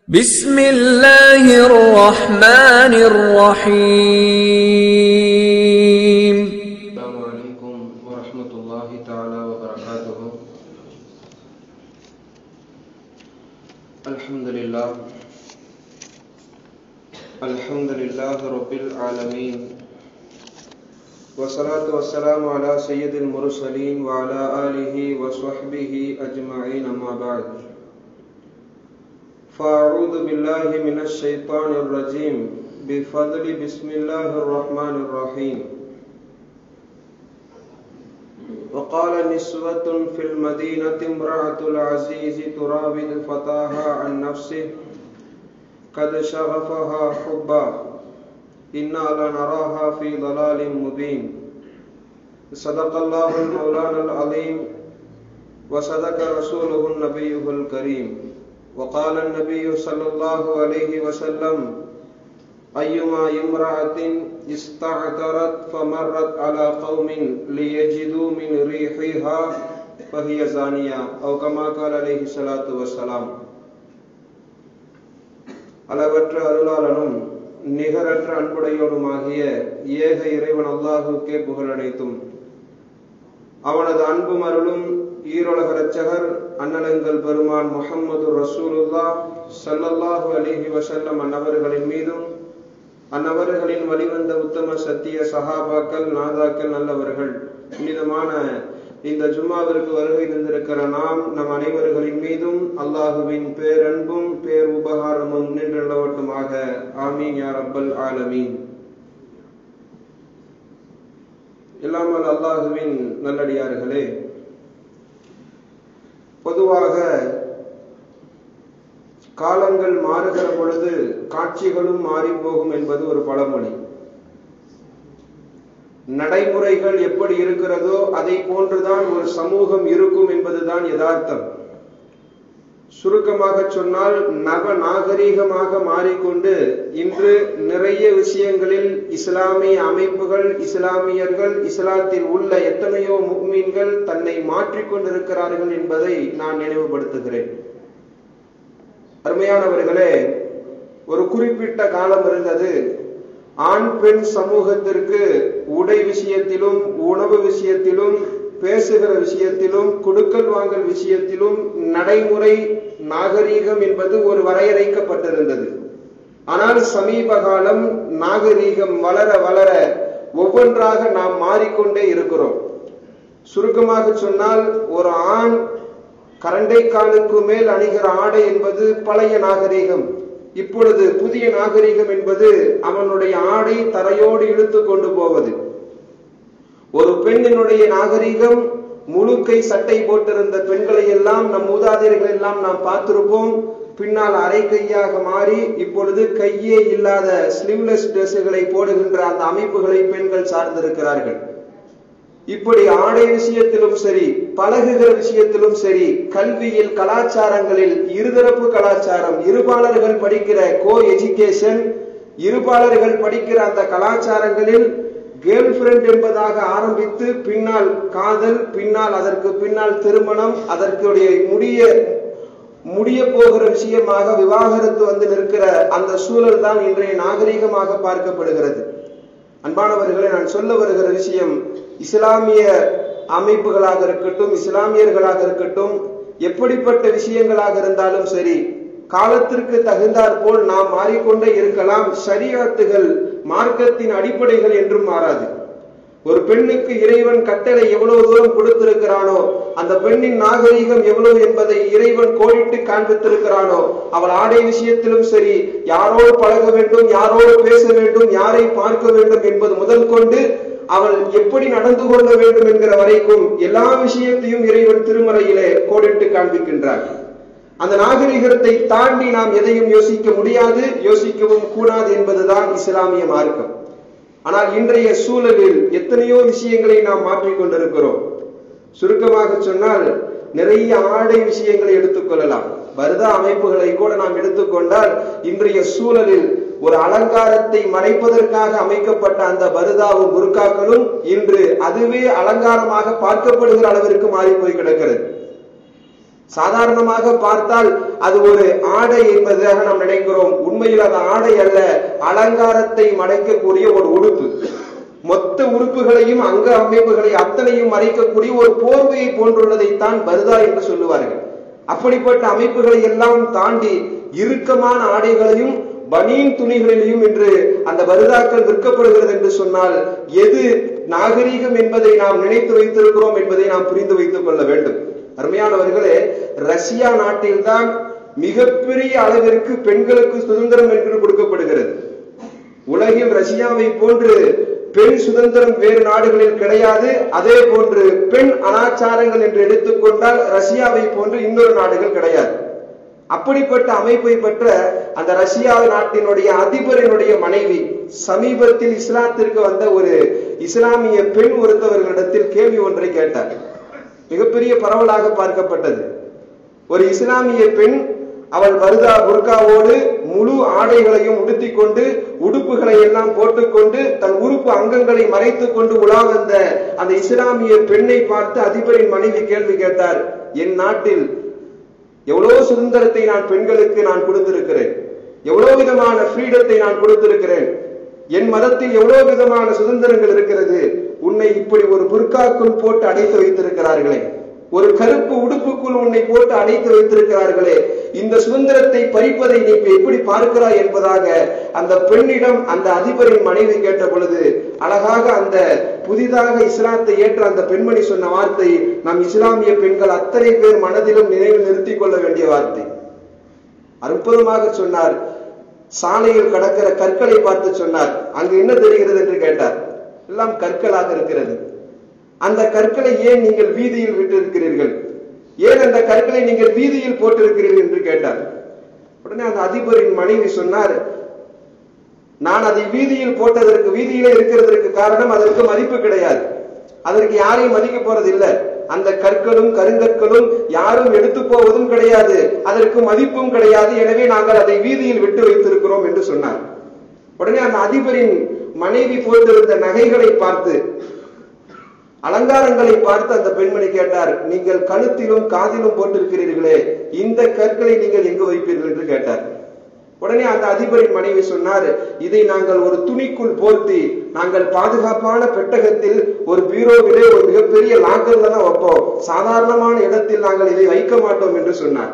بسم الله الرحمن الرحيم السلام عليكم ورحمة الله تعالى وبركاته الحمد لله الحمد لله رب العالمين والصلاة والسلام على سيد المرسلين وعلى آله وصحبه أجمعين أما بعد فأعوذ بالله من الشيطان الرجيم بفضل بسم الله الرحمن الرحيم وقال نسوة في المدينة امرأة العزيز تراود فتاها عن نفسه قد شغفها حبا إنا لنراها في ضلال مبين صدق الله المولانا العظيم وصدق رسوله النبي الكريم وقال النبي صلى الله عليه وسلم أيما امرأة استعترت فمرت على قوم ليجدوا من ريحها فهي زانية أو كما قال عليه الصلاة والسلام அளவற்ற அருளாளனும் நிகரற்ற அன்புடையோனுமாகிய ஏக இறைவன் அல்லாஹுக்கே புகழனைத்தும் அவனது அன்பும் அருளும் ஈரோலக ரட்சகர் அண்ணலங்கள் பெருமான் முஹம்மது ரசூலுல்லா ஸல்லல்லாஹு அலைஹி வஸல்லம் அன்னவர்களின் மீதும் அந்நபர்களின் வழிவந்த உத்தம சத்திய சஹாபாக்கள் நாதாக்கள் நல்லவர்கள் புனிதமான இந்த ஜும்மாவிற்கு வருகை தந்திருக்கிற நாம் நம் அனைவர்களின் மீதும் அல்லாஹுவின் பேரன்பும் பேர் உபகாரமும் நின்றவட்டுமாக ஆமீன் யா ரப்பல் ஆலமீன் இல்லாமல் அல்லாஹுவின் நல்லடியார்களே பொதுவாக காலங்கள் மாறுகிற பொழுது காட்சிகளும் மாறி போகும் என்பது ஒரு பழமொழி நடைமுறைகள் எப்படி இருக்கிறதோ அதை போன்றுதான் ஒரு சமூகம் இருக்கும் என்பதுதான் யதார்த்தம் சுருக்கமாக சொன்னால் நவ நாகரீகமாக மாறிக்கொண்டு இன்று நிறைய விஷயங்களில் இஸ்லாமிய அமைப்புகள் இஸ்லாமியர்கள் இஸ்லாத்தில் உள்ள எத்தனையோ முக்மீன்கள் தன்னை மாற்றிக்கொண்டிருக்கிறார்கள் என்பதை நான் நினைவுபடுத்துகிறேன் அருமையானவர்களே ஒரு குறிப்பிட்ட காலம் இருந்தது ஆண் பெண் சமூகத்திற்கு உடை விஷயத்திலும் உணவு விஷயத்திலும் பேசுகிற விஷயத்திலும் கொடுக்கல் வாங்கல் விஷயத்திலும் நடைமுறை நாகரீகம் என்பது ஒரு வரையறைக்கப்பட்டிருந்தது ஆனால் சமீப காலம் நாகரீகம் வளர வளர ஒவ்வொன்றாக நாம் மாறிக்கொண்டே இருக்கிறோம் சுருக்கமாக சொன்னால் ஒரு ஆண் கரண்டை காலுக்கு மேல் அணிகிற ஆடை என்பது பழைய நாகரீகம் இப்பொழுது புதிய நாகரீகம் என்பது அவனுடைய ஆடை தரையோடு இழுத்து கொண்டு போவது ஒரு பெண்ணினுடைய நாகரீகம் முழுக்கை சட்டை போட்டிருந்த பெண்களை எல்லாம் நம் மூதாதையர்கள் எல்லாம் நாம் பார்த்திருப்போம் பின்னால் அரை கையாக மாறி இப்பொழுது கையே இல்லாத ஸ்லீவ்லெஸ் டிரெஸ்களை போடுகின்ற அந்த அமைப்புகளை பெண்கள் சார்ந்திருக்கிறார்கள் இப்படி ஆடை விஷயத்திலும் சரி பழகுகிற விஷயத்திலும் சரி கல்வியில் கலாச்சாரங்களில் இருதரப்பு கலாச்சாரம் இருபாலர்கள் படிக்கிற கோ எஜுகேஷன் இருபாலர்கள் படிக்கிற அந்த கலாச்சாரங்களில் கேர்ள் ஃபிரெண்ட் என்பதாக ஆரம்பித்து பின்னால் காதல் பின்னால் அதற்கு பின்னால் திருமணம் அதற்குடைய முடிய முடிய போகிற விஷயமாக விவாகரத்து வந்து நிற்கிற அந்த சூழல் தான் இன்றைய நாகரிகமாக பார்க்கப்படுகிறது அன்பானவர்களை நான் சொல்ல வருகிற விஷயம் இஸ்லாமிய அமைப்புகளாக இருக்கட்டும் இஸ்லாமியர்களாக இருக்கட்டும் எப்படிப்பட்ட விஷயங்களாக இருந்தாலும் சரி காலத்திற்கு தகுந்தாற் போல் நாம் மாறிக்கொண்டே இருக்கலாம் சரியாத்துகள் மார்க்கத்தின் அடிப்படைகள் என்றும் மாறாது ஒரு பெண்ணுக்கு இறைவன் கட்டளை எவ்வளவு தூரம் கொடுத்திருக்கிறானோ அந்த பெண்ணின் நாகரீகம் எவ்வளவு என்பதை இறைவன் கோடிட்டு காண்பித்திருக்கிறானோ அவள் ஆடை விஷயத்திலும் சரி யாரோடு பழக வேண்டும் யாரோடு பேச வேண்டும் யாரை பார்க்க வேண்டும் என்பது முதல் கொண்டு அவள் எப்படி நடந்து கொள்ள வேண்டும் என்கிற வரைக்கும் எல்லா விஷயத்தையும் இறைவன் திருமறையிலே கோடிட்டு காண்பிக்கின்றார் அந்த நாகரிகத்தை தாண்டி நாம் எதையும் யோசிக்க முடியாது யோசிக்கவும் கூடாது என்பதுதான் இஸ்லாமிய மார்க்கம் ஆனால் இன்றைய சூழலில் எத்தனையோ விஷயங்களை நாம் மாற்றிக் கொண்டிருக்கிறோம் சுருக்கமாக சொன்னால் நிறைய ஆடை விஷயங்களை எடுத்துக்கொள்ளலாம் பரதா அமைப்புகளை கூட நாம் எடுத்துக்கொண்டால் இன்றைய சூழலில் ஒரு அலங்காரத்தை மறைப்பதற்காக அமைக்கப்பட்ட அந்த பருதாவும் புர்காக்களும் இன்று அதுவே அலங்காரமாக பார்க்கப்படுகிற அளவிற்கு மாறி போய் கிடக்கிறது சாதாரணமாக பார்த்தால் அது ஒரு ஆடை என்பதாக நாம் நினைக்கிறோம் உண்மையில் அது ஆடை அல்ல அலங்காரத்தை மறைக்கக்கூடிய ஒரு உடுப்பு மொத்த உறுப்புகளையும் அங்க அமைப்புகளை அத்தனையும் மறைக்கக்கூடிய ஒரு போர்வையை போன்றுள்ளதைத்தான் பருதா என்று சொல்லுவார்கள் அப்படிப்பட்ட அமைப்புகளை எல்லாம் தாண்டி இறுக்கமான ஆடைகளையும் பனியின் துணிகளிலையும் என்று அந்த பருதாக்கள் விற்கப்படுகிறது என்று சொன்னால் எது நாகரீகம் என்பதை நாம் நினைத்து வைத்திருக்கிறோம் என்பதை நாம் புரிந்து வைத்துக் கொள்ள வேண்டும் அருமையானவர்களே ரஷ்யா நாட்டில்தான் மிகப்பெரிய அளவிற்கு பெண்களுக்கு சுதந்திரம் என்று கொடுக்கப்படுகிறது உலகில் ரஷ்யாவை போன்று பெண் சுதந்திரம் வேறு நாடுகளில் கிடையாது அதே போன்று பெண் அனாச்சாரங்கள் என்று எடுத்துக்கொண்டால் ரஷ்யாவை போன்று இன்னொரு நாடுகள் கிடையாது அப்படிப்பட்ட அமைப்பை பெற்ற அந்த ரஷ்யா நாட்டினுடைய அதிபரினுடைய மனைவி சமீபத்தில் இஸ்லாத்திற்கு வந்த ஒரு இஸ்லாமிய பெண் ஒருத்தவர்களிடத்தில் கேள்வி ஒன்றை கேட்டார் மிகப்பெரிய பரவலாக பார்க்கப்பட்டது ஒரு இஸ்லாமிய பெண் அவள் வருதா புர்காவோடு முழு ஆடைகளையும் உடுத்திக் கொண்டு உடுப்புகளை எல்லாம் போட்டுக்கொண்டு தன் உறுப்பு அங்கங்களை மறைத்துக் கொண்டு உலா வந்த அந்த இஸ்லாமிய பெண்ணை பார்த்து அதிபரின் மனைவி கேள்வி கேட்டார் என் நாட்டில் எவ்வளவு சுதந்திரத்தை நான் பெண்களுக்கு நான் கொடுத்திருக்கிறேன் எவ்வளவு விதமான ஃப்ரீடத்தை நான் கொடுத்திருக்கிறேன் என் மதத்தில் எவ்வளவு விதமான சுதந்திரங்கள் இருக்கிறது உன்னை இப்படி ஒரு புர்காக்குள் போட்டு அடைத்து வைத்திருக்கிறார்களே ஒரு கருப்பு உடுப்புக்குள் உன்னை போட்டு அடைத்து வைத்திருக்கிறார்களே இந்த சுதந்திரத்தை பறிப்பதை நீ இப்ப எப்படி பார்க்கிறாய் என்பதாக அந்த பெண்ணிடம் அந்த அதிபரின் மனைவி கேட்ட பொழுது அழகாக அந்த புதிதாக இஸ்லாத்தை ஏற்ற அந்த பெண்மணி சொன்ன வார்த்தை நம் இஸ்லாமிய பெண்கள் அத்தனை பேர் மனதிலும் நினைவில் நிறுத்திக் கொள்ள வேண்டிய வார்த்தை அற்புதமாக சொன்னார் சாலையில் கடக்கிற கற்களை பார்த்து சொன்னார் அங்கு என்ன தெரிகிறது என்று கேட்டார் எல்லாம் கற்களாக இருக்கிறது அந்த கற்களை ஏன் நீங்கள் வீதியில் விட்டிருக்கிறீர்கள் ஏன் அந்த கற்களை நீங்கள் வீதியில் போட்டிருக்கிறீர்கள் என்று கேட்டார் உடனே அந்த அதிபரின் மனைவி சொன்னார் நான் அதை வீதியில் போட்டதற்கு வீதியிலே இருக்கிறதற்கு காரணம் அதற்கு மதிப்பு கிடையாது அதற்கு யாரையும் மதிக்க போறது இல்ல அந்த கற்களும் கருங்கற்களும் யாரும் எடுத்து போவதும் கிடையாது அதற்கு மதிப்பும் கிடையாது எனவே நாங்கள் அதை வீதியில் விட்டு வைத்திருக்கிறோம் என்று சொன்னார் உடனே அந்த அதிபரின் மனைவி போட்டிருந்த நகைகளை பார்த்து அலங்காரங்களை பார்த்து அந்த பெண்மணி கேட்டார் நீங்கள் கழுத்திலும் காதிலும் போட்டிருக்கிறீர்களே இந்த கற்களை நீங்கள் எங்கு வைப்பீர்கள் என்று கேட்டார் உடனே அந்த அதிபரின் மனைவி சொன்னார் இதை நாங்கள் ஒரு துணிக்குள் போர்த்தி நாங்கள் பாதுகாப்பான பெட்டகத்தில் ஒரு பீரோவிலே ஒரு மிகப்பெரிய லாக்கர்ல தான் வைப்போம் சாதாரணமான இடத்தில் நாங்கள் இதை வைக்க மாட்டோம் என்று சொன்னார்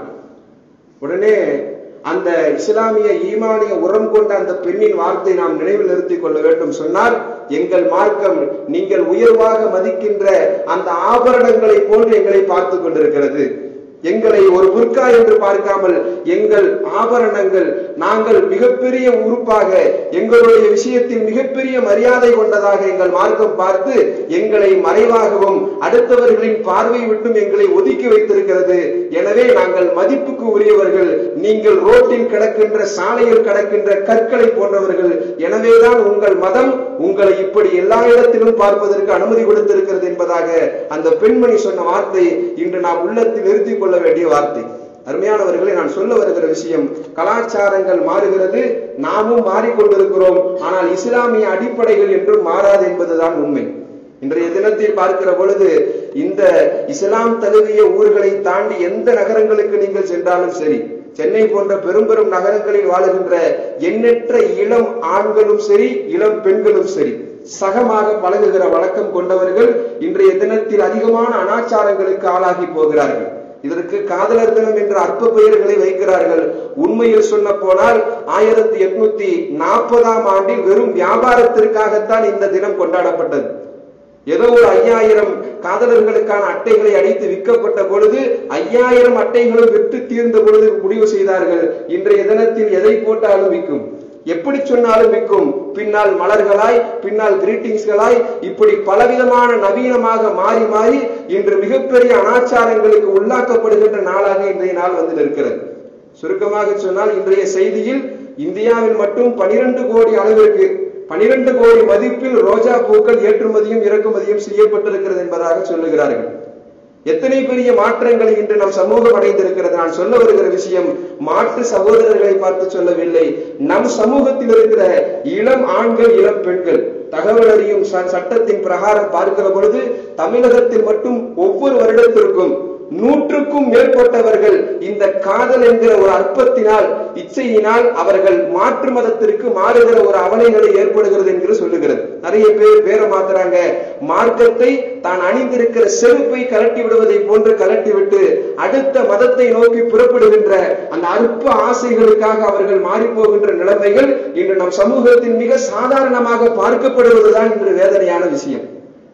உடனே அந்த இஸ்லாமிய ஈமானிய உரம் கொண்ட அந்த பெண்ணின் வார்த்தை நாம் நினைவில் நிறுத்திக் கொள்ள வேண்டும் சொன்னார் எங்கள் மார்க்கம் நீங்கள் உயர்வாக மதிக்கின்ற அந்த ஆபரணங்களை போன்று எங்களை பார்த்து கொண்டிருக்கிறது எங்களை ஒரு புர்கா என்று பார்க்காமல் எங்கள் ஆபரணங்கள் நாங்கள் மிகப்பெரிய உறுப்பாக எங்களுடைய விஷயத்தில் மிகப்பெரிய மரியாதை கொண்டதாக எங்கள் மார்க்கம் பார்த்து எங்களை மறைவாகவும் அடுத்தவர்களின் பார்வை விட்டும் எங்களை ஒதுக்கி வைத்திருக்கிறது எனவே நாங்கள் மதிப்புக்கு உரியவர்கள் நீங்கள் ரோட்டில் கிடக்கின்ற சாலையில் கிடக்கின்ற கற்களை போன்றவர்கள் எனவேதான் உங்கள் மதம் உங்களை இப்படி எல்லா இடத்திலும் பார்ப்பதற்கு அனுமதி கொடுத்திருக்கிறது என்பதாக அந்த பெண்மணி சொன்ன வார்த்தை இன்று நாம் உள்ளத்தில் நிறுத்திக் கொள்ள வேண்டிய வார்த்தை அருமையானவர்களை நான் சொல்ல வருகிற விஷயம் கலாச்சாரங்கள் மாறுகிறது நாமும் மாறிக்கொண்டிருக்கிறோம் ஆனால் இஸ்லாமிய அடிப்படைகள் என்றும் மாறாது என்பதுதான் உண்மை இன்றைய தினத்தில் பார்க்கிற பொழுது இந்த இஸ்லாம் தழுவிய ஊர்களை தாண்டி எந்த நகரங்களுக்கு நீங்கள் சென்றாலும் சரி சென்னை போன்ற பெரும் பெரும் நகரங்களில் வாழுகின்ற எண்ணற்ற இளம் ஆண்களும் சரி இளம் பெண்களும் சரி சகமாக பழகுகிற வழக்கம் கொண்டவர்கள் இன்றைய தினத்தில் அதிகமான அனாச்சாரங்களுக்கு ஆளாகி போகிறார்கள் இதற்கு காதலர் தினம் என்ற அற்ப பெயர்களை வைக்கிறார்கள் உண்மையில் சொன்ன போனால் ஆயிரத்தி எட்நூத்தி நாற்பதாம் ஆண்டில் வெறும் வியாபாரத்திற்காகத்தான் இந்த தினம் கொண்டாடப்பட்டது ஏதோ ஒரு ஐயாயிரம் காதலர்களுக்கான அட்டைகளை அடித்து விற்கப்பட்ட பொழுது ஐயாயிரம் அட்டைகளும் விற்று தீர்ந்த பொழுது முடிவு செய்தார்கள் இன்றைய தினத்தில் எதை போட்டாலும் விற்கும் எப்படி சொன்னாலும் விற்கும் பின்னால் மலர்களாய் பின்னால் கிரீட்டிங்ஸ்களாய் இப்படி பலவிதமான நவீனமாக மாறி மாறி இன்று மிகப்பெரிய அனாச்சாரங்களுக்கு உள்ளாக்கப்படுகின்ற நாளாக இன்றைய நாள் வந்து நிற்கிறது சுருக்கமாக சொன்னால் இன்றைய செய்தியில் இந்தியாவில் மட்டும் பனிரெண்டு கோடி அளவிற்கு பனிரெண்டு கோடி மதிப்பில் ரோஜா பூக்கள் ஏற்றுமதியும் இறக்குமதியும் செய்யப்பட்டிருக்கிறது என்பதாக சொல்லுகிறார்கள் எத்தனை பெரிய மாற்றங்களை இன்று நம் சமூகம் அடைந்திருக்கிறது நான் சொல்ல வருகிற விஷயம் மாற்று சகோதரர்களை பார்த்து சொல்லவில்லை நம் சமூகத்தில் இருக்கிற இளம் ஆண்கள் இளம் பெண்கள் தகவல் அறியும் சட்டத்தின் பிரகாரம் பார்க்கிற பொழுது தமிழகத்தில் மட்டும் ஒவ்வொரு வருடத்திற்கும் நூற்றுக்கும் மேற்பட்டவர்கள் இந்த காதல் என்கிற ஒரு அற்பத்தினால் இச்சையினால் அவர்கள் மாற்று மதத்திற்கு மாறுகிற ஒரு அவலைகளை ஏற்படுகிறது என்று சொல்லுகிறது நிறைய பேர் பேரை மாத்துறாங்க மார்க்கத்தை தான் அணிந்திருக்கிற செருப்பை கலட்டி விடுவதை போன்று கலட்டி விட்டு அடுத்த மதத்தை நோக்கி புறப்படுகின்ற அந்த அற்ப ஆசைகளுக்காக அவர்கள் மாறி போகின்ற நிலைமைகள் இன்று நம் சமூகத்தில் மிக சாதாரணமாக பார்க்கப்படுவதுதான் இன்று வேதனையான விஷயம்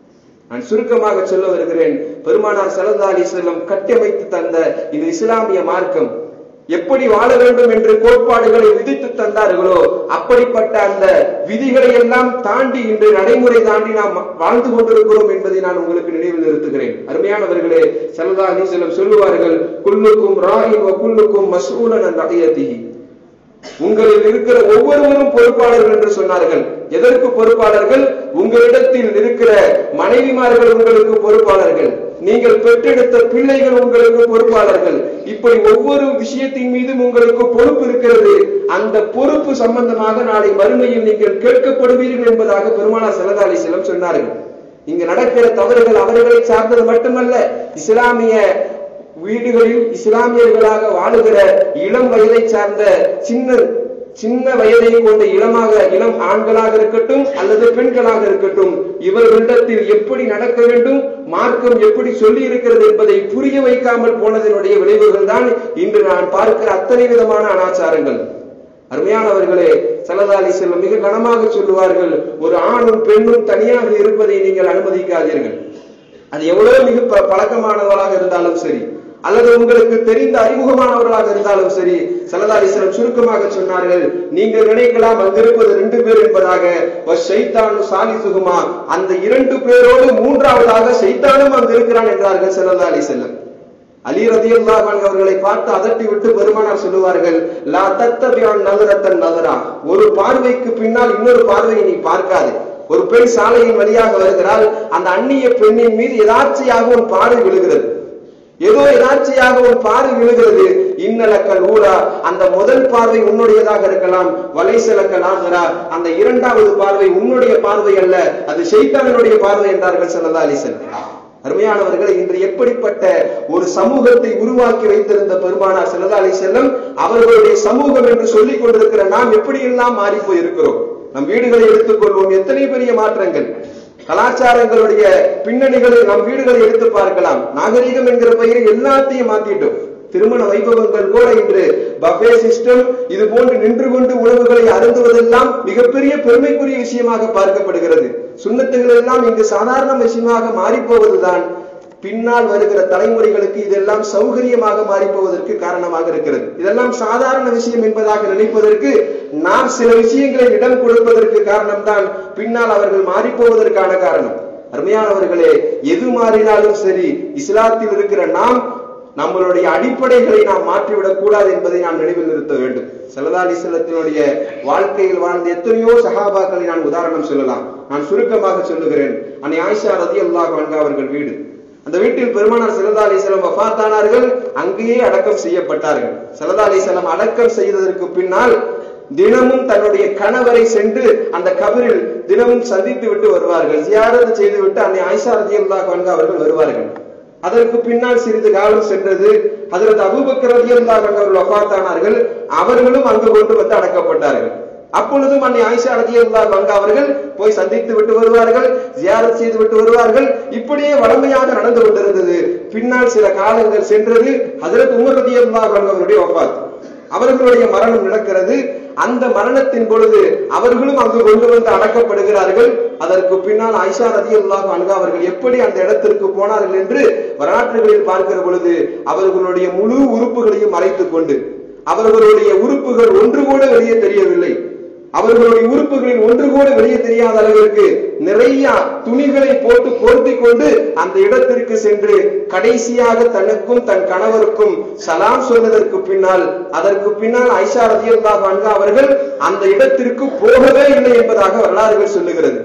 நான் சுருக்கமாக சொல்ல வருகிறேன் பெருமானார் சல்லா அலி செல்லம் கட்டமைத்து தந்த இந்த இஸ்லாமிய மார்க்கம் எப்படி வாழ வேண்டும் என்று கோட்பாடுகளை விதித்து தந்தார்களோ அப்படிப்பட்ட அந்த விதிகளை எல்லாம் தாண்டி இன்று நடைமுறை தாண்டி நாம் வாழ்ந்து கொண்டிருக்கிறோம் என்பதை நான் உங்களுக்கு நினைவில் நிறுத்துகிறேன் அருமையானவர்களே சல்லா அலி செல்லம் சொல்லுவார்கள் குல்லுக்கும் ராயின் குல்லுக்கும் மசூலன் நகையத்திகி உங்களில் இருக்கிற ஒவ்வொருவரும் பொறுப்பாளர்கள் என்று சொன்னார்கள் எதற்கு பொறுப்பாளர்கள் உங்களிடத்தில் இருக்கிற மனைவிமார்கள் உங்களுக்கு பொறுப்பாளர்கள் நீங்கள் பெற்றெடுத்த பிள்ளைகள் உங்களுக்கு பொறுப்பாளர்கள் இப்படி ஒவ்வொரு விஷயத்தின் மீதும் உங்களுக்கு பொறுப்பு இருக்கிறது அந்த பொறுப்பு சம்பந்தமாக நாளை மறுமையில் நீங்கள் கேட்கப்படுவீர்கள் என்பதாக பெருமானார் செல்லதாலி செல்லம் சொன்னார்கள் இங்கு நடக்கிற தவறுகள் அவர்களை சார்ந்தது மட்டுமல்ல இஸ்லாமிய வீடுகளில் இஸ்லாமியர்களாக வாழுகிற இளம் வயதை சார்ந்த சின்ன சின்ன வயதை கொண்ட இளமாக இளம் ஆண்களாக இருக்கட்டும் அல்லது பெண்களாக இருக்கட்டும் இவர்களிடத்தில் எப்படி நடக்க வேண்டும் மார்க்கம் எப்படி சொல்லி இருக்கிறது என்பதை புரிய வைக்காமல் போனதனுடைய விளைவுகள் தான் இன்று நான் பார்க்கிற அத்தனை விதமான அனாச்சாரங்கள் அருமையானவர்களே சலதாலி செல்வம் மிக கனமாக சொல்லுவார்கள் ஒரு ஆணும் பெண்ணும் தனியாக இருப்பதை நீங்கள் அனுமதிக்காதீர்கள் அது எவ்வளவு மிக பழக்கமானவராக இருந்தாலும் சரி அல்லது உங்களுக்கு தெரிந்த அறிமுகமானவர்களாக இருந்தாலும் சரி சலதாரிசனம் சுருக்கமாக சொன்னார்கள் நீங்கள் நினைக்கலாம் அங்கிருப்பது ரெண்டு பேர் என்பதாக சைத்தான் சாலி சுகுமா அந்த இரண்டு பேரோடு மூன்றாவதாக சைத்தானும் அங்கு இருக்கிறான் என்றார்கள் செல்லதாலி செல்லம் அலி ரதியுல்லாஹ் அவர்களை பார்த்து அதட்டி விட்டு பெருமானார் சொல்லுவார்கள் லா தத்தபியான் நகரத்தன் நகரா ஒரு பார்வைக்கு பின்னால் இன்னொரு பார்வையை நீ பார்க்காது ஒரு பெண் சாலையின் வழியாக வருகிறாள் அந்த அந்நிய பெண்ணின் மீது எதார்ச்சையாக உன் பார்வை விழுகிறது ஏதோ எதார்ச்சையாக உன் பார்வை விழுகிறது இன்னலக்கல் ஊரா அந்த முதல் பார்வை உன்னுடையதாக இருக்கலாம் வலைசலக்கல் ஆகிறா அந்த இரண்டாவது பார்வை உன்னுடைய பார்வை அல்ல அது ஷெய்தானுடைய பார்வை என்றார்கள் சல்லா அலிசன் அருமையானவர்கள் இன்று எப்படிப்பட்ட ஒரு சமூகத்தை உருவாக்கி வைத்திருந்த பெருமானார் செல்லதா அலி செல்லம் அவர்களுடைய சமூகம் என்று சொல்லிக் கொண்டிருக்கிற நாம் எப்படியெல்லாம் மாறி போயிருக்கிறோம் நம் வீடுகளை எடுத்துக்கொள்வோம் எத்தனை பெரிய மாற்றங்கள் கலாச்சாரங்களுடைய பின்னணிகளை நம் வீடுகளை எடுத்து பார்க்கலாம் நாகரிகம் என்கிற பெயரில் எல்லாத்தையும் மாத்திட்டோம் திருமண வைபவங்கள் கூட இன்று பஃபே சிஸ்டம் இது போன்று நின்று கொண்டு உணவுகளை அருந்துவதெல்லாம் மிகப்பெரிய பெருமைக்குரிய விஷயமாக பார்க்கப்படுகிறது சுண்ணத்துகள் எல்லாம் இங்கு சாதாரண விஷயமாக மாறிப்போவதுதான் பின்னால் வருகிற தலைமுறைகளுக்கு இதெல்லாம் சௌகரியமாக மாறிப்போவதற்கு காரணமாக இருக்கிறது இதெல்லாம் சாதாரண விஷயம் என்பதாக நினைப்பதற்கு நாம் சில விஷயங்களை இடம் கொடுப்பதற்கு காரணம்தான் பின்னால் அவர்கள் மாறிப்போவதற்கான காரணம் அருமையானவர்களே எது மாறினாலும் சரி இஸ்லாத்தில் இருக்கிற நாம் நம்மளுடைய அடிப்படைகளை நாம் மாற்றிவிடக் கூடாது என்பதை நாம் நினைவில் நிறுத்த வேண்டும் சல்லா அலிசல்லத்தினுடைய வாழ்க்கையில் வாழ்ந்த எத்தனையோ சகாபாக்களை நான் உதாரணம் சொல்லலாம் நான் சுருக்கமாக சொல்லுகிறேன் அன்னை ஆயிஷா ரதி அல்லாஹ் அவர்கள் வீடு அந்த வீட்டில் பெருமானார் சல்லா அலிசலம் வஃத்தானார்கள் அங்கேயே அடக்கம் செய்யப்பட்டார்கள் சல்லா அலிசலம் அடக்கம் செய்ததற்கு பின்னால் தினமும் தன்னுடைய கணவரை சென்று அந்த கபரில் தினமும் சந்தித்து விட்டு வருவார்கள் ஜியாரத்து செய்து விட்டு அன்னை ஆயிஷா ரதி அல்லாஹ் அவர்கள் வருவார்கள் அதற்கு பின்னால் சிறிது காலம் சென்றது அதற்கு அபுபக்கர் ரதி அல்லாஹ் அவர்கள் வஃத்தானார்கள் அவர்களும் அங்கு கொண்டு வந்து அடக்கப்பட்டார்கள் அப்பொழுதும் அன்னை ஆயிஷா ரதியல்லாஹ் அன்ஹா அவர்கள் போய் சந்தித்து விட்டு வருவார்கள் ஜியாரத் செய்து விட்டு வருவார்கள் இப்படியே வளமையாக நடந்து கொண்டிருந்தது பின்னால் சில காலங்கள் சென்றது ஹஜரத் உமர் ரதியல்லாஹ் அன்ஹு அவருடைய வஃபாத் அவர்களுடைய மரணம் நடக்கிறது அந்த மரணத்தின் பொழுது அவர்களும் அங்கு கொண்டு வந்து அடக்கப்படுகிறார்கள் அதற்கு பின்னால் ஐஷா ரதி அல்லாஹ் அன்ஹா அவர்கள் எப்படி அந்த இடத்திற்கு போனார்கள் என்று வரலாற்றுகளில் பார்க்கிற பொழுது அவர்களுடைய முழு உறுப்புகளையும் மறைத்துக் கொண்டு அவர்களுடைய உறுப்புகள் ஒன்று கூட வெளியே தெரியவில்லை அவர்களுடைய உறுப்புகளில் ஒன்று கூட வெளியே தெரியாத அளவிற்கு நிறைய துணிகளை போட்டு பொருத்தி கொண்டு அந்த இடத்திற்கு சென்று கடைசியாக தனக்கும் தன் கணவருக்கும் சலாம் சொன்னதற்கு பின்னால் அதற்கு பின்னால் ஐஷா ரதியல்லாஹ் அன்ஹா அவர்கள் அந்த இடத்திற்கு போகவே இல்லை என்பதாக வரலாறுகள் சொல்லுகிறது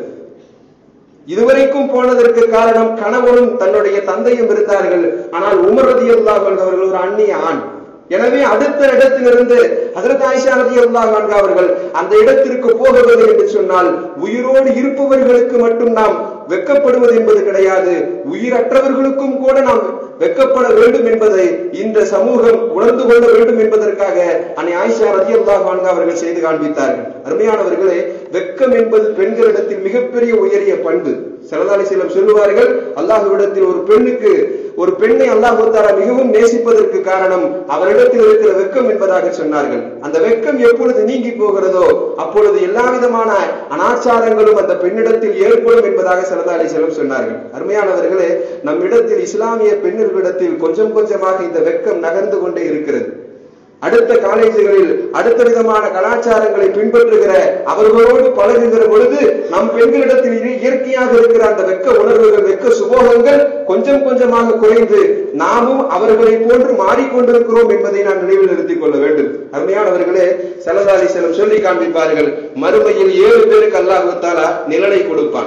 இதுவரைக்கும் போனதற்கு காரணம் கணவனும் தன்னுடைய தந்தையும் இருந்தார்கள் ஆனால் உமர் ரதியல்லாஹ் அவர்கள் ஒரு அந்நிய ஆண் எனவே அடுத்த இடத்திலிருந்து ஹசரத் ஆயிஷா ரதியல்லாஹு அன்ஹா அவர்கள் அந்த இடத்திற்கு போகவில்லை என்று சொன்னால் உயிரோடு இருப்பவர்களுக்கு மட்டும் நாம் வெக்கப்படுவது என்பது கிடையாது உயிரற்றவர்களுக்கும் கூட நாம் வெக்கப்பட வேண்டும் என்பதை இந்த சமூகம் உணர்ந்து கொள்ள வேண்டும் என்பதற்காக அன்னை ஆயிஷா ரதியல்லாஹு அன்ஹா அவர்கள் செய்து காண்பித்தார்கள் அருமையானவர்களே வெக்கம் என்பது பெண்களிடத்தில் மிகப்பெரிய உயரிய பண்பு சிலதாலி செல்லம் சொல்லுவார்கள் அல்லாஹ்விடத்தில் ஒரு பெண்ணுக்கு ஒரு பெண்ணை அல்லாஹ் தாலா மிகவும் நேசிப்பதற்கு காரணம் அவரிடத்தில் இருக்கிற வெக்கம் என்பதாக சொன்னார்கள் அந்த வெக்கம் எப்பொழுது நீங்கி போகிறதோ அப்பொழுது எல்லா விதமான அனாச்சாரங்களும் அந்த பெண்ணிடத்தில் ஏற்படும் என்பதாக சிலதாலி செல்லம் சொன்னார்கள் அருமையானவர்களே நம்மிடத்தில் இஸ்லாமிய பெண்ணிடத்தில் கொஞ்சம் கொஞ்சமாக இந்த வெக்கம் நகர்ந்து கொண்டே இருக்கிறது அடுத்த காலேஜுகளில் அடுத்த விதமான கலாச்சாரங்களை பின்பற்றுகிற அவர்களோடு பழகுகிற பொழுது நம் பெண்களிடத்தில் இரு- இயற்கையாக இருக்கிற அந்த வெக்க உணர்வுகள் வெக்க சுபோகங்கள் கொஞ்சம் கொஞ்சமாக குறைந்து நாமும் அவர்களை போன்று மாறிக்கொண்டிருக்கிறோம் என்பதை நாம் நினைவில் நிறுத்திக் கொள்ள வேண்டும் அருமையானவர்களே செலதாலி செல்லம் சொல்லி காண்பிப்பார்கள் மறுமையில் ஏழு பேருக்கு அல்லாஹு தாலா நிழலை கொடுப்பான்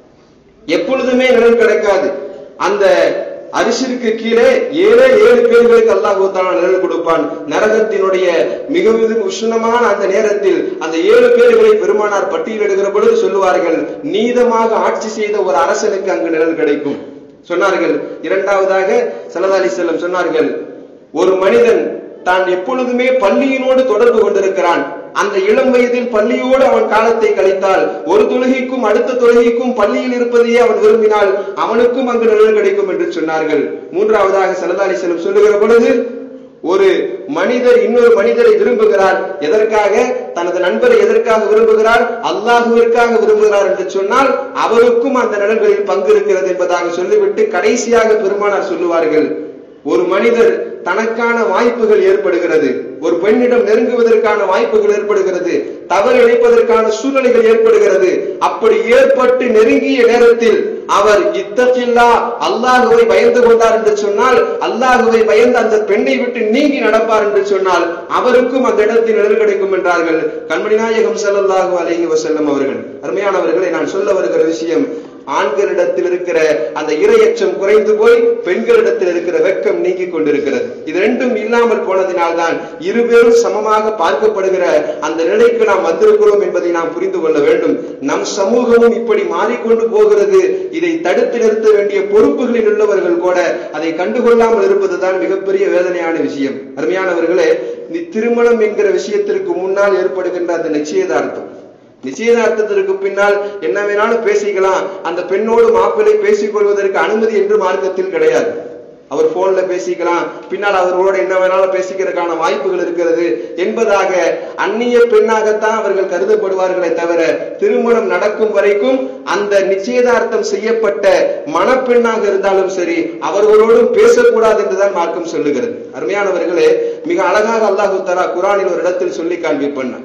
எப்பொழுதுமே நிழல் கிடைக்காது அந்த அரிசிற்கு கீழே ஏழே ஏழு பேர்களுக்கு அல்லாஹ் தாலா நிழல் கொடுப்பான் நரகத்தினுடைய மிகவும் உஷ்ணமான அந்த நேரத்தில் அந்த ஏழு பேர்களை பெருமானார் பட்டியலிடுகிற பொழுது சொல்லுவார்கள் நீதமாக ஆட்சி செய்த ஒரு அரசனுக்கு அங்கு நிழல் கிடைக்கும் சொன்னார்கள் இரண்டாவதாக சல்லல்லாஹு அலைஹி செல்லம் சொன்னார்கள் ஒரு மனிதன் தான் எப்பொழுதுமே பள்ளியினோடு தொடர்பு கொண்டிருக்கிறான் அந்த இளம் வயதில் பள்ளியோடு அவன் காலத்தை கழித்தால் ஒரு தொழுகைக்கும் அடுத்த தொழுகைக்கும் பள்ளியில் இருப்பதையே அவன் விரும்பினால் அவனுக்கும் அங்கு நிழல் கிடைக்கும் என்று சொன்னார்கள் மூன்றாவதாக சல்லல்லாஹு அலைஹி செல்லம் சொல்லுகிற பொழுது ஒரு மனிதர் இன்னொரு மனிதரை விரும்புகிறார் எதற்காக தனது நண்பரை எதற்காக விரும்புகிறார் அல்லாஹுவிற்காக விரும்புகிறார் என்று சொன்னால் அவருக்கும் அந்த நிழல்களில் பங்கு இருக்கிறது என்பதாக சொல்லிவிட்டு கடைசியாக பெருமானார் சொல்லுவார்கள் ஒரு மனிதர் தனக்கான வாய்ப்புகள் ஏற்படுகிறது ஒரு பெண்ணிடம் நெருங்குவதற்கான வாய்ப்புகள் ஏற்படுகிறது தவறு இழைப்பதற்கான சூழ்நிலைகள் ஏற்படுகிறது அப்படி ஏற்பட்டு நெருங்கிய நேரத்தில் அவர் இத்தகில்லா அல்லாஹுவை பயந்து கொண்டார் என்று சொன்னால் அல்லாஹுவை பயந்து அந்த பெண்ணை விட்டு நீங்கி நடப்பார் என்று சொன்னால் அவருக்கும் அந்த இடத்தில் நிழல் கிடைக்கும் என்றார்கள் கண்மணி நாயகம் ஸல்லல்லாஹு அலைஹி வஸல்லம் அவர்கள் அருமையானவர்களை நான் சொல்ல வருகிற விஷயம் ஆண்களிடத்தில் இருக்கிற அந்த இரையச்சம் குறைந்து போய் பெண்களிடத்தில் இருக்கிற வெக்கம் நீங்கி கொண்டிருக்கிறது இது ரெண்டும் இல்லாமல் போனதினால்தான் இருவேரும் சமமாக பார்க்கப்படுகிற அந்த நிலைக்கு நாம் வந்திருக்கிறோம் என்பதை நாம் புரிந்து கொள்ள வேண்டும் நம் சமூகமும் இப்படி மாறிக்கொண்டு போகிறது இதை தடுத்து நிறுத்த வேண்டிய பொறுப்புகளில் உள்ளவர்கள் கூட அதை கண்டுகொள்ளாமல் இருப்பதுதான் மிகப்பெரிய வேதனையான விஷயம் அருமையானவர்களே நீ திருமணம் என்கிற விஷயத்திற்கு முன்னால் ஏற்படுகின்ற அந்த நிச்சயதார்த்தம் நிச்சயதார்த்தத்திற்கு பின்னால் என்ன வேணாலும் பேசிக்கலாம் அந்த பெண்ணோடு மாப்பிள்ளை பேசிக் கொள்வதற்கு அனுமதி என்று மார்க்கத்தில் கிடையாது அவர் போன்ல பேசிக்கலாம் பின்னால் அவர்களோட என்ன வேணாலும் பேசிக்கிறதுக்கான வாய்ப்புகள் இருக்கிறது என்பதாக அந்நிய பெண்ணாகத்தான் அவர்கள் கருதப்படுவார்களே தவிர திருமணம் நடக்கும் வரைக்கும் அந்த நிச்சயதார்த்தம் செய்யப்பட்ட மணப்பெண்ணாக இருந்தாலும் சரி அவர்களோடும் பேசக்கூடாது என்றுதான் மார்க்கம் சொல்லுகிறது அருமையானவர்களே மிக அழகாக அல்லாஹு தலா குரானில் ஒரு இடத்தில் சொல்லி காண்பிப்பண்ண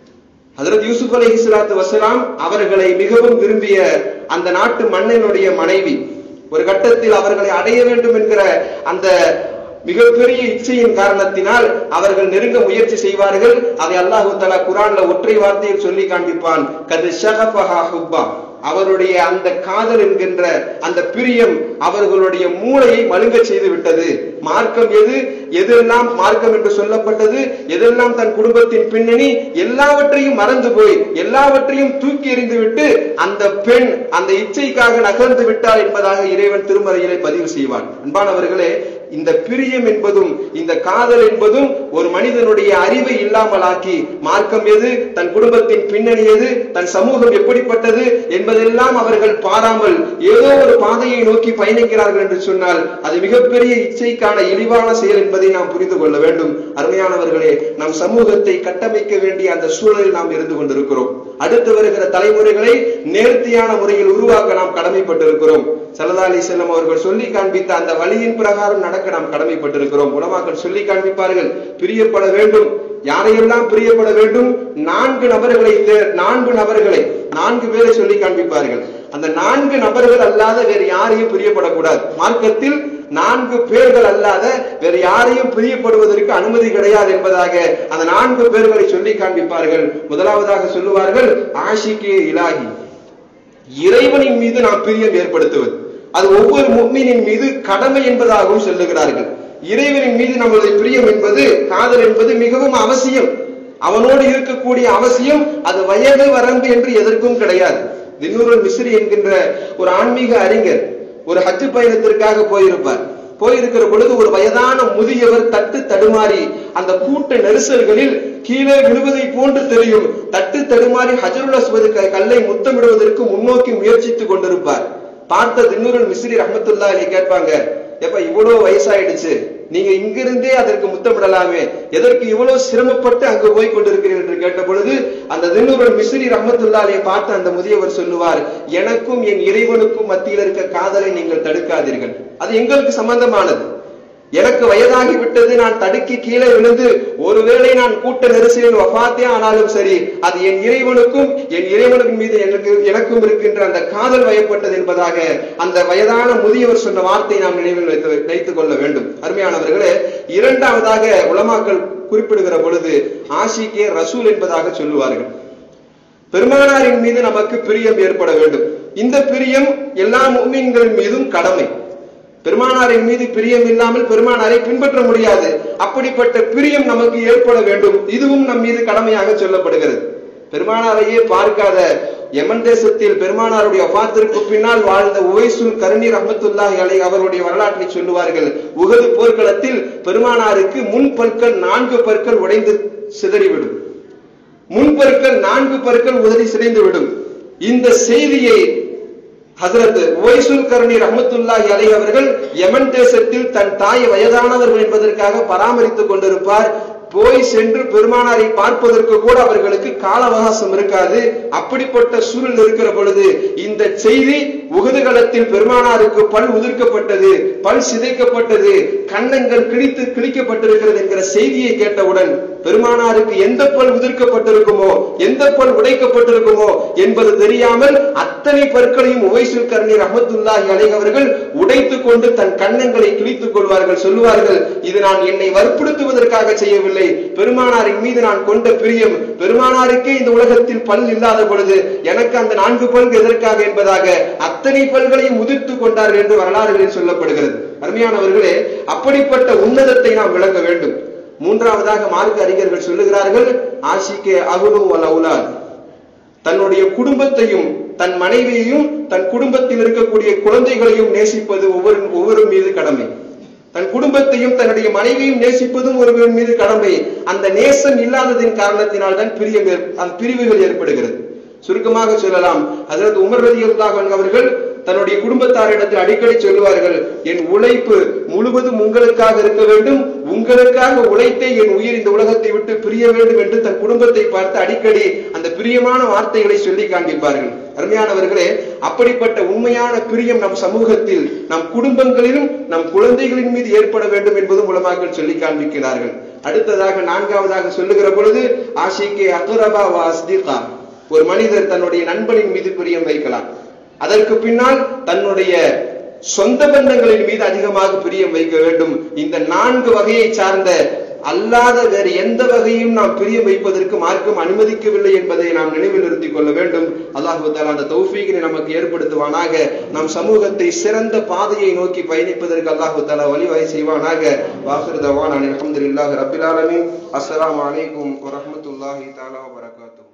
ஹதரத் யூசுப் அலைஹி ஸலாத்து வஸலாம் அவர்களை மிகவும் விரும்பிய அந்த நாட்டு மன்னனுடைய மனைவி ஒரு கட்டத்தில் அவர்களை அடைய வேண்டும் என்கிற அந்த மிகப்பெரிய இச்சையின் காரணத்தினால் அவர்கள் நெருங்க முயற்சி செய்வார்கள் அதை அல்லாஹு தஆலா குர்ஆன்ல ஒற்றை வார்த்தையில் சொல்லி காண்பிப்பான் கது ஷகஃபஹா ஹுப்பா அவருடைய அந்த காதல் என்கின்ற அந்த பிரியம் அவர்களுடைய மூளையை மழுங்க செய்து விட்டது மார்க்கம் எது எதெல்லாம் மார்க்கம் என்று சொல்லப்பட்டது எதெல்லாம் தன் குடும்பத்தின் பின்னணி எல்லாவற்றையும் மறந்து போய் எல்லாவற்றையும் தூக்கி எறிந்து விட்டு அந்த பெண் அந்த இச்சைக்காக நகர்ந்து விட்டார் என்பதாக இறைவன் திருமறையிலே பதிவு செய்வான் அன்பானவர்களே இந்த பிரியம் என்பதும் இந்த காதல் என்பதும் ஒரு மனிதனுடைய அறிவை இல்லாமலாக்கி மார்க்கம் எது தன் குடும்பத்தின் பின்னணி எது தன் சமூகம் எப்படிப்பட்டது என்பதெல்லாம் அவர்கள் பாராமல் ஏதோ ஒரு பாதையை நோக்கி பயணிக்கிறார்கள் என்று சொன்னால் அது மிகப்பெரிய இச்சைக்கான இழிவான செயல் என்பதை நாம் புரிந்து கொள்ள வேண்டும் அருமையானவர்களே நம் சமூகத்தை கட்டமைக்க வேண்டிய அந்த சூழலில் நாம் இருந்து கொண்டிருக்கிறோம் அடுத்து வருகிற தலைமுறைகளை நேர்த்தியான முறையில் உருவாக்க நாம் கடமைப்பட்டிருக்கிறோம் சல்லா அலி செல்லம் அவர்கள் சொல்லி காண்பித்த அந்த வழியின் பிரகாரம் நடக்க நாம் கடமைப்பட்டிருக்கிறோம் உலமாக்கள் சொல்லி காண்பிப்பார்கள் பிரியப்பட வேண்டும் யாரையெல்லாம் பிரியப்பட வேண்டும் நான்கு நபர்களை தே- நான்கு நபர்களை நான்கு பேரை சொல்லி காண்பிப்பார்கள் அந்த நான்கு நபர்கள் அல்லாத வேறு யாரையும் பிரியப்படக்கூடாது மார்க்கத்தில் நான்கு பேர்கள் அல்லாத வேறு யாரையும் பிரியப்படுவதற்கு அனுமதி கிடையாது என்பதாக அந்த நான்கு பேர்களை சொல்லி காண்பிப்பார்கள் முதலாவதாக சொல்லுவார்கள் ஆஷிகே இலாகி இறைவனின் மீது நாம் பிரியம் ஏற்படுத்துவது அது ஒவ்வொரு முக்மீனின் மீது கடமை என்பதாகவும் சொல்லுகிறார்கள் இறைவனின் மீது நம்மளுடைய பிரியம் என்பது காதல் என்பது மிகவும் அவசியம் அவனோடு இருக்கக்கூடிய அவசியம் அது வயது வரம்பு என்று எதற்கும் கிடையாது தின்னூருல் மிஸ்ரி என்கின்ற ஒரு ஆன்மீக அறிஞர் ஒரு ஹஜ் பயணத்திற்காக போயிருப்பார் போயிருக்கிற பொழுது ஒரு வயதான முதியவர் தட்டு தடுமாறி அந்த கூட்ட நெரிசல்களில் கீழே விழுவதை போன்று தெரியும் தட்டு தடுமாறி ஹஜருல் அஸ்வது க- கல்லை முத்தமிடுவதற்கு முன்னோக்கி முயற்சித்துக் கொண்டிருப்பார் பார்த்த தின்னூரல் மிஸ்ரி ரஹமத்துல்லா அலி கேட்பாங்க எப்ப இவ்வளவு வயசாயிடுச்சு நீங்க இங்கிருந்தே அதற்கு முத்தமிடலாமே எதற்கு இவ்வளவு சிரமப்பட்டு அங்கு போய் கொண்டிருக்கிறீர்கள் என்று கேட்ட பொழுது அந்த தின்னூரல் மிஸ்ரி ரஹமத்துல்லா அலியை பார்த்து அந்த முதியவர் சொல்லுவார் எனக்கும் என் இறைவனுக்கும் மத்தியில் இருக்க காதலை நீங்கள் தடுக்காதீர்கள் அது எங்களுக்கு சம்பந்தமானது எனக்கு வயதாகி விட்டது நான் தடுக்கி கீழே விழுந்து ஒருவேளை நான் கூட்ட நெரிசலில் வஃபாத்தே ஆனாலும் சரி அது என் இறைவனுக்கும் என் இறைவனுக்கும் மீது எனக்கு எனக்கும் இருக்கின்ற அந்த காதல் வயப்பட்டது என்பதாக அந்த வயதான முதியவர் சொன்ன வார்த்தை நாம் நினைவில் வைத்து வைத்துக் கொள்ள வேண்டும் அருமையானவர்களே இரண்டாவதாக உலமாக்கள் குறிப்பிடுகிற பொழுது ஆஷிக்கே ரசூல் என்பதாக சொல்லுவார்கள் பெருமானாரின் மீது நமக்கு பிரியம் ஏற்பட வேண்டும் இந்த பிரியம் எல்லா முஸ்லிம்களின் மீதும் கடமை பெருமானாரின் மீது பிரியம் இல்லாமல் பெருமானாரை பின்பற்ற முடியாது அப்படிப்பட்ட பிரியம் நமக்கு ஏற்பட வேண்டும் இதுவும் நம் மீது கடமையாக சொல்லப்படுகிறது பெருமானாரையே பார்க்காத யமன் தேசத்தில் பெருமானாருடைய வஃபாத்திற்கு பின்னால் வாழ்ந்த உவைசுல் கருணீர் அஹமத்துல்லாஹி அலை அவருடைய வரலாற்றை சொல்லுவார்கள் உகது போர்க்களத்தில் பெருமானாருக்கு முன் பற்கள் நான்கு பற்கள் உடைந்து சிதறிவிடும் முன்பற்கள் நான்கு பற்கள் உதறி சிதைந்துவிடும் இந்த செய்தியை ஹசரத் ஒய்சுல் கருணி ரஹமத்துல்லாஹி அலை அவர்கள் யமன் தேசத்தில் தன் தாய் வயதானவர்கள் என்பதற்காக பராமரித்துக் கொண்டிருப்பார் போய் சென்று பெருமானாரை பார்ப்பதற்கு கூட அவர்களுக்கு கால அவகாசம் இருக்காது அப்படிப்பட்ட சூழல் இருக்கிற பொழுது இந்த செய்தி உகதுகளத்தில் பெருமானாருக்கு பல் உதிர்க்கப்பட்டது பல் சிதைக்கப்பட்டது கன்னங்கள் கிழித்து கிழிக்கப்பட்டிருக்கிறது என்கிற செய்தியை கேட்டவுடன் பெருமானாருக்கு எந்த பல் உதிர்க்கப்பட்டிருக்குமோ எந்த பல் உடைக்கப்பட்டிருக்குமோ என்பது தெரியாமல் அத்தனை பற்களையும் உவைசுல் கர்ணி ரஹமத்துல்லாஹி அலை அவர்கள் உடைத்துக் கொண்டு தன் கன்னங்களை கிழித்துக் கொள்வார்கள் சொல்லுவார்கள் இது நான் என்னை வற்புறுத்துவதற்காக செய்யவில்லை பெருமானாரின் மீது நான் கொண்ட பிரியம் பெருமானாருக்கே இந்த உலகத்தில் பல் இல்லாத பொழுது எனக்கு அந்த நான்கு பல்கு எதற்காக என்பதாக அத்தனை பல்களையும் உதிர்த்துக் கொண்டார்கள் என்று வரலாறுகளில் சொல்லப்படுகிறது அருமையானவர்களே அப்படிப்பட்ட உன்னதத்தை நாம் விளங்க வேண்டும் மூன்றாவதாக மார்க்க அறிஞர்கள் சொல்லுகிறார்கள் ஆஷிக்கே அகுலு வல் அவுலாத் தன்னுடைய குடும்பத்தையும் தன் மனைவியையும் தன் குடும்பத்தில் இருக்கக்கூடிய குழந்தைகளையும் நேசிப்பது ஒவ்வொரு ஒவ்வொரு மீது கடமை தன் குடும்பத்தையும் தன்னுடைய மனைவியும் நேசிப்பதும் ஒருவரின் மீது கடமை அந்த நேசம் இல்லாததின் காரணத்தினால் தான் பிரியம் ஏற்- அந்த பிரிவுகள் ஏற்படுகிறது சுருக்கமாக சொல்லலாம் அதற்கு உமர் ரதியுல்லாஹ் அவர்கள் தன்னுடைய குடும்பத்தாரிடத்தில் அடிக்கடி சொல்லுவார்கள் என் உழைப்பு முழுவதும் உங்களுக்காக இருக்க வேண்டும் உங்களுக்காக உழைத்தே என் உயிர் இந்த உலகத்தை விட்டு பிரிய வேண்டும் என்று தன் குடும்பத்தை பார்த்து அடிக்கடி அந்த பிரியமான வார்த்தைகளை சொல்லி காண்பிப்பார்கள் அருமையானவர்களே அப்படிப்பட்ட உண்மையான பிரியம் நம் சமூகத்தில் நம் குடும்பங்களிலும் நம் குழந்தைகளின் மீது ஏற்பட வேண்டும் என்பதும் உலமாக்கள் சொல்லி காண்பிக்கிறார்கள் அடுத்ததாக நான்காவதாக சொல்லுகிற பொழுது ஆஷிக்கே அக்ரபா வா அஸ்திகா ஒரு மனிதர் தன்னுடைய நண்பனின் மீது பிரியம் வைக்கலாம் அதற்கு பின்னால் தன்னுடைய சொந்த பந்தங்களின் மீது அதிகமாக பிரியம் வைக்க வேண்டும் இந்த நான்கு வகையை சார்ந்த அல்லாத வேறு எந்த வகையும் நாம் பிரியம் வைப்பதற்கு மார்க்கம் அனுமதிக்கவில்லை என்பதை நாம் நினைவில் நிறுத்திக் கொள்ள வேண்டும் அல்லாஹு தாலா அந்த தௌஃபீகினை நமக்கு ஏற்படுத்துவானாக நம் சமூகத்தை சிறந்த பாதையை நோக்கி பயணிப்பதற்கு அல்லாஹு தாலா வழிவகை செய்வானாக வாஹிர் தவான் அல்ஹம்துலில்லாஹி ரப்பில் ஆலமீன் அஸ்ஸலாமு அலைக்கும் வரஹ்மத்துல்லாஹி தஆலா வபரகாத்துஹு